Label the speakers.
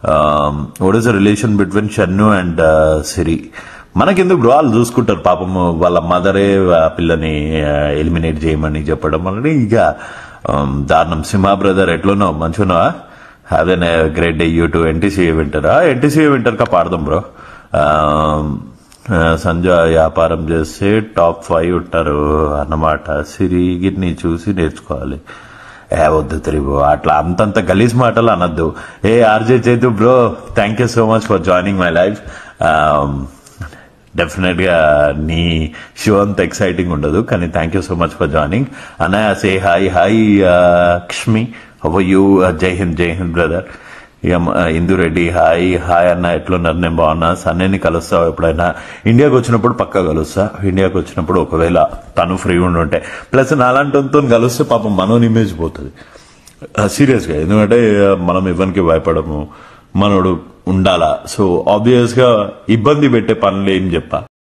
Speaker 1: what is the relation between Shannu and Siri మనకెందుకు bro వాళ్ళు చూసుకుంటారు పాపం వాళ్ళ మదరే ఆ పిల్లని ఎలిమినేట్ చేయమని చెప్పడం వల్ల ఇక um, దారుణం సింహ బ్రదర్ ఎట్లున్నావు మంచున్నావా have an great day you too NTC వింటరా ఎన్టీసీ వింటర్ కా పాడదాం బ్రో సంజయ్ వ్యాపారం చేస్తే టాప్ ఫైవ్ ఉంటారు అన్నమాట సిరి గిట్ని చూసి నేర్చుకోవాలి ఏ వద్దు త్రిబు అట్లా అంతంత గలీజ్ మాటలు అనొద్దు ఏ RJ Chethu bro thank you so much for joining my life definite గా నీ షో అంత ఎక్సైటింగ్ ఉండదు కానీ thank you so much for joining అన్నయ్య సే హాయ్ హాయ్ క్ష్మి హవ్ యూ జై హింద్ జై హింద్ బ్రదర్ ఇక మ- ఇందు రెడ్డి హాయ్ హాయ్ అన్న ఎట్లున్నారు నేను బాగున్నా సన్నని కలుస్తావు ఎప్పుడైనా ఇండియాకి వచ్చినప్పుడు పక్కా కలుస్తా ఇండియాకి వచ్చినప్పుడు ఒకవేళ తను ఫ్రీ ఉండి ఉంటే ప్లస్ నాలాంటితో కలిస్తే పాపం మనోని ఇమేజ్ పోతుంది సీరియస్గా ఎందుకంటే మనం ఇవ్వనికి భయపడము మనోడు ఉండాలా సో ఆబ్వియస్ గా ఇబ్బంది పెట్టే పనులు ఏం చెప్పా